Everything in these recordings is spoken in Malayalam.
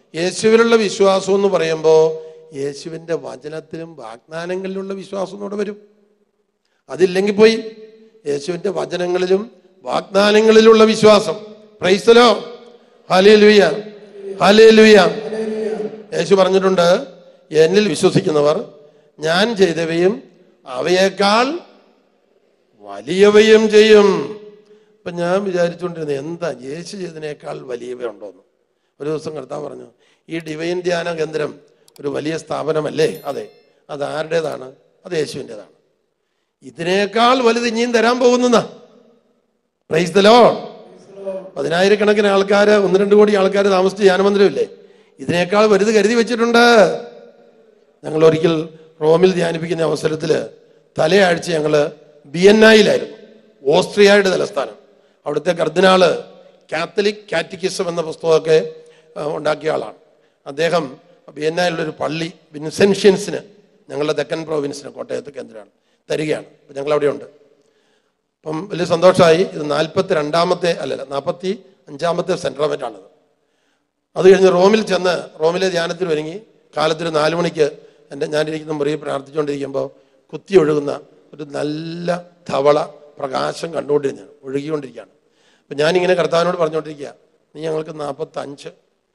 യേശുവിലുള്ള വിശ്വാസം എന്ന് പറയുമ്പോൾ യേശുവിൻ്റെ വചനത്തിലും വാഗ്ദാനങ്ങളിലുള്ള വിശ്വാസം എന്നൂടെ വരും അതില്ലെങ്കിൽ പോയി യേശുവിൻ്റെ വചനങ്ങളിലും വാഗ്ദാനങ്ങളിലുള്ള വിശ്വാസം പ്രൈസ്തലോ ഹാലേ ലുയ്യ ഹാലേ ലുയ്യ യേശു പറഞ്ഞിട്ടുണ്ട് എന്നിൽ വിശ്വസിക്കുന്നവർ ഞാൻ ചെയ്തവയും അവയേക്കാൾ വലിയവയും ചെയ്യും അപ്പൊ ഞാൻ വിചാരിച്ചുകൊണ്ടിരുന്നത് എന്താ യേശു ചെയ്തതിനേക്കാൾ വലിയവ ഉണ്ടോന്ന് ഒരു ദിവസം കർത്താവ് പറഞ്ഞു ഈ ഡിവൈൻ ധ്യാന കേന്ദ്രം ഒരു വലിയ സ്ഥാപനമല്ലേ അതെ അത് ആരുടേതാണ് അത് യേശുവിൻ്റെതാണ് ഇതിനേക്കാൾ വലുത് ഇനിയും തരാൻ പോകുന്ന പ്രൈസ് ദ ലോർഡ് പതിനായിരക്കണക്കിന് ആൾക്കാർ ഒന്ന് രണ്ട് കോടി ആൾക്കാർ താമസിച്ച് ധ്യാനമന്ദിരമില്ലേ ഇതിനേക്കാൾ വലുത് കരുതി വെച്ചിട്ടുണ്ട് ഞങ്ങൾ ഒരിക്കൽ റോമിൽ ധ്യാനിപ്പിക്കുന്ന അവസരത്തിൽ തലയാഴ്ച ഞങ്ങൾ ബിയന്നായിലായിരുന്നു ഓസ്ട്രിയയുടെ തലസ്ഥാനം അവിടുത്തെ കർദിനാള് കാത്തലിക് കാറ്റിക്കിസം എന്ന പുസ്തകമൊക്കെ ആ, ഉണ്ടാക്കിയ ആളാണ് അദ്ദേഹം ബിയന്നായിലുള്ളൊരു പള്ളി വിൻസെൻഷ്യൻസിന് ഞങ്ങളുടെ തെക്കൻ പ്രോവിൻസിന് കോട്ടയത്ത് കേന്ദ്രമാണ് തരികയാണ് അപ്പം ഞങ്ങൾ അവിടെയുണ്ട് അപ്പം വലിയ സന്തോഷമായി ഇത് നാൽപ്പത്തി രണ്ടാമത്തെ അല്ലല്ല നാൽപ്പത്തി അഞ്ചാമത്തെ സെൻട്രമെൻ്റാണിത് അത് കഴിഞ്ഞ് റോമിൽ ചെന്ന് റോമിലെ ധ്യാനത്തിന് ഒരുങ്ങി കാലത്തൊരു നാലു മണിക്ക് എൻ്റെ ഞാനിരിക്കുന്ന മുറിയിൽ പ്രാർത്ഥിച്ചുകൊണ്ടിരിക്കുമ്പോൾ കുത്തി ഒഴുകുന്ന ഒരു നല്ല ധവള പ്രകാശം കണ്ടുകൊണ്ടിരുന്നതാണ് ഒഴുകിക്കൊണ്ടിരിക്കുകയാണ് അപ്പം ഞാനിങ്ങനെ കർത്താവിനോട് പറഞ്ഞുകൊണ്ടിരിക്കുക നീ ഞങ്ങൾക്ക് നാൽപ്പത്തഞ്ച്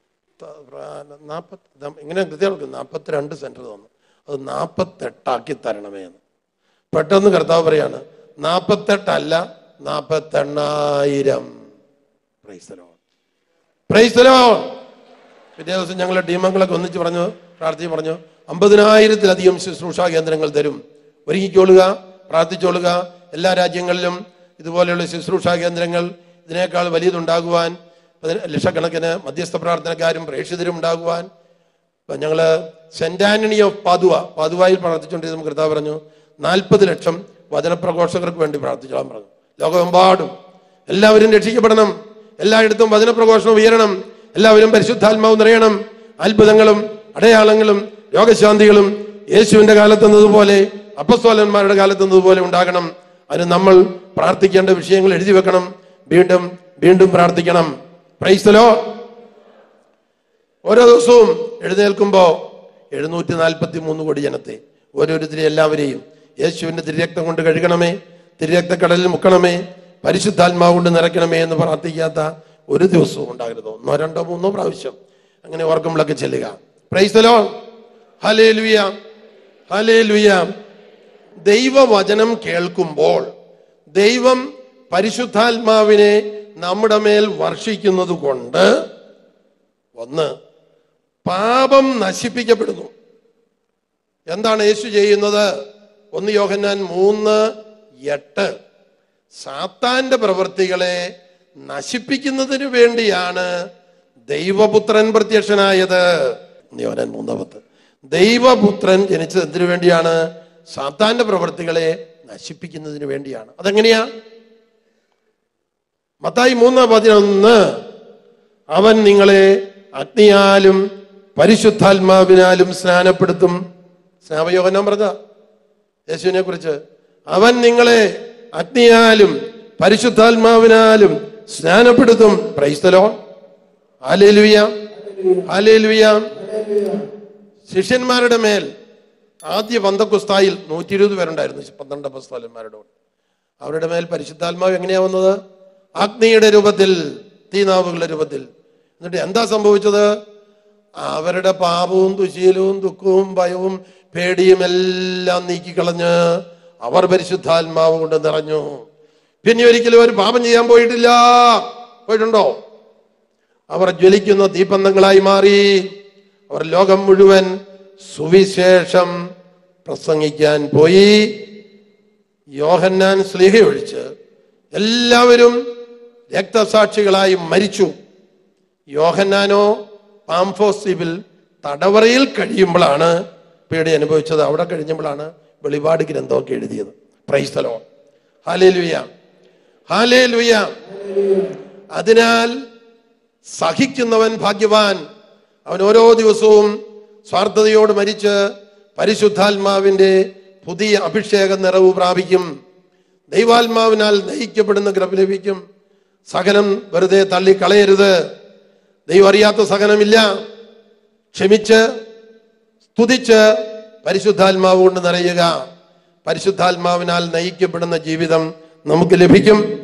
നാൽപ്പത്തി ഇങ്ങനെ കൃത്യം നാൽപ്പത്തിരണ്ട് സെൻറ്റർ തന്നു അത് നാൽപ്പത്തെട്ടാക്കി തരണമേ എന്ന് പെട്ടെന്ന് കർത്താവ് പറയാണ് നാൽപ്പത്തെട്ടല്ല നാൽപ്പത്തെണ്ണായിരം പ്രൈസ്തലോ പ്രൈസ്തലോ പിറ്റേ ദിവസം ഞങ്ങൾ ടീമംഗങ്ങളൊക്കെ ഒന്നിച്ച് പറഞ്ഞു പ്രാർത്ഥിച്ച് പറഞ്ഞു അമ്പതിനായിരത്തിലധികം ശുശ്രൂഷാ കേന്ദ്രങ്ങൾ തരും ഒരുങ്ങിക്കോളുക പ്രാർത്ഥിച്ചോളുക എല്ലാ രാജ്യങ്ങളിലും ഇതുപോലെയുള്ള ശുശ്രൂഷാ കേന്ദ്രങ്ങൾ ഇതിനേക്കാൾ വലിയതുണ്ടാകുവാൻ പതിന- ലക്ഷക്കണക്കിന് മധ്യസ്ഥ പ്രാർത്ഥനക്കാരും പ്രേക്ഷിതരും ഉണ്ടാകുവാൻ ഇപ്പം ഞങ്ങൾ സെന്റ് ആന്റണി ഓഫ് പാതുവ പാതുവായിൽ പ്രാർത്ഥിച്ചുകൊണ്ടിരുന്ന കർത്താവ് പറഞ്ഞു നാൽപ്പത് ലക്ഷം വചനപ്രഘോഷകർക്ക് വേണ്ടി പ്രാർത്ഥിച്ചോളാൻ പറഞ്ഞു ലോകമെമ്പാടും എല്ലാവരും രക്ഷിക്കപ്പെടണം എല്ലായിടത്തും വചനപ്രഘോഷണം ഉയരണം എല്ലാവരും പരിശുദ്ധാത്മാവ് നിറയണം അത്ഭുതങ്ങളും അടയാളങ്ങളും രോഗശാന്തികളും യേശുവിന്റെ കാലത്തെന്നതുപോലെ അപ്പസ്തോലന്മാരുടെ കാലത്തെന്നതുപോലെ ഉണ്ടാകണം അതിന് നമ്മൾ പ്രാർത്ഥിക്കേണ്ട വിഷയങ്ങൾ എഴുതി വെക്കണം വീണ്ടും വീണ്ടും പ്രാർത്ഥിക്കണം പ്രൈസ്തലോ ഓരോ ദിവസവും എഴുന്നേൽക്കുമ്പോൾ എഴുന്നൂറ്റി നാൽപ്പത്തി മൂന്ന് കോടി ജനത്തെ ഓരോരുത്തരെ എല്ലാവരെയും യേശുവിന്റെ തിരരക്തം കൊണ്ട് കഴുകണമേ തിരരക്തക്കടലിൽ മുക്കണമേ പരിശുദ്ധാത്മാവ് കൊണ്ട് നിറയ്ക്കണമേ എന്ന് പ്രാർത്ഥിക്കാത്ത ഒരു ദിവസവും ഉണ്ടാകരുത് ഒന്നോ രണ്ടോ മൂന്നോ പ്രാവശ്യം അങ്ങനെ ഓർക്കുമ്പോഴൊക്കെ ചെല്ലുക പ്രൈസ്തലോ ഹലേ ലുയ ഹലേ ലുയ ദൈവവചനം കേൾക്കുമ്പോൾ ദൈവം പരിശുദ്ധാത്മാവിനെ നമ്മുടെ മേൽ വർഷിക്കുന്നത് കൊണ്ട് ഒന്ന് പാപം നശിപ്പിക്കപ്പെടുന്നു എന്താണ് യേശു ചെയ്യുന്നത് ഒന്ന് യോഹന്നാൻ മൂന്ന് എട്ട് സാത്താന്റെ പ്രവൃത്തികളെ നശിപ്പിക്കുന്നതിന് വേണ്ടിയാണ് ദൈവപുത്രൻ പ്രത്യക്ഷനായത് ഒന്ന് യോഹന്നാൻ മൂന്ന് പത്ത് ദൈവപുത്രൻ ജനിച്ചത് എന്തിനു വേണ്ടിയാണ് സാത്താന്റെ പ്രവൃത്തികളെ നശിപ്പിക്കുന്നതിന് വേണ്ടിയാണ് അതെങ്ങനെയാ മത്തായി മൂന്ന് പതിനൊന്ന് അവൻ നിങ്ങളെ അഗ്നിയാലും പരിശുദ്ധാത്മാവിനാലും സ്നാനപ്പെടുത്തും സ്നാപയോഹനം പറഞ്ഞ യേശുവിനെ കുറിച്ച് അവൻ നിങ്ങളെ അഗ്നിയാലും പരിശുദ്ധാത്മാവിനാലും സ്നാനപ്പെടുത്തും പ്രൈസ്തലോ ഹാലേലുയ ഹാലേലുയ ശിഷ്യന്മാരുടെ മേൽ ആദ്യ പന്തക്കുസ്തായിൽ നൂറ്റി ഇരുപത് പേരുണ്ടായിരുന്നു പന്ത്രണ്ട് അപ്പസ്തോലന്മാരുടെ കൂടെ അവരുടെ മേൽ പരിശുദ്ധാത്മാവ് എങ്ങനെയാ വന്നത് അഗ്നിയുടെ രൂപത്തിൽ തീനാവുകളുടെ രൂപത്തിൽ എന്നിട്ട് എന്താ സംഭവിച്ചത് അവരുടെ പാപവും ദുശീലവും ദുഃഖവും ഭയവും പേടിയും എല്ലാം നീക്കിക്കളഞ്ഞ് അവർ പരിശുദ്ധാത്മാവ് കൊണ്ട് നിറഞ്ഞു പിന്നെ ഒരിക്കലും അവർ പാപം ചെയ്യാൻ പോയിട്ടില്ല പോയിട്ടുണ്ടോ അവർ ജ്വലിക്കുന്ന ദീപന്തങ്ങളായി മാറി അവർ ലോകം മുഴുവൻ സുവിശേഷം പ്രസംഗിക്കാൻ പോയി യോഹന്നാൻ സ്ലിഹ ഒഴിച്ച് എല്ലാവരും രക്തസാക്ഷികളായി മരിച്ചു യോഹന്നാനോ പാംഫോസിബിൽ തടവറയിൽ കഴിയുമ്പോഴാണ് പേടി അനുഭവിച്ചത് അവിടെ കഴിഞ്ഞപ്പോഴാണ് വെളിപാട് ഗ്രന്ഥമൊക്കെ എഴുതിയത് പ്രൈസ്തലോ ഹാലേ ലുയ ഹാലേ ലുയ അതിനാൽ സഹിക്കുന്നവൻ ഭാഗ്യവാൻ അവൻ ഓരോ ദിവസവും സ്വാർത്ഥതയോട് മരിച്ച് പരിശുദ്ധാത്മാവിന്റെ പുതിയ അഭിഷേക നിറവ് പ്രാപിക്കും ദൈവാത്മാവിനാൽ നയിക്കപ്പെടുന്ന കൃപ ലഭിക്കും സഹനം വെറുതെ തള്ളിക്കളയരുത് ദൈവം അറിയാത്ത സഹനമില്ല ക്ഷമിച്ച് സ്തുതിച്ച് പരിശുദ്ധാത്മാവ് കൊണ്ട് നിറയുക പരിശുദ്ധാത്മാവിനാൽ നയിക്കപ്പെടുന്ന ജീവിതം നമുക്ക് ലഭിക്കും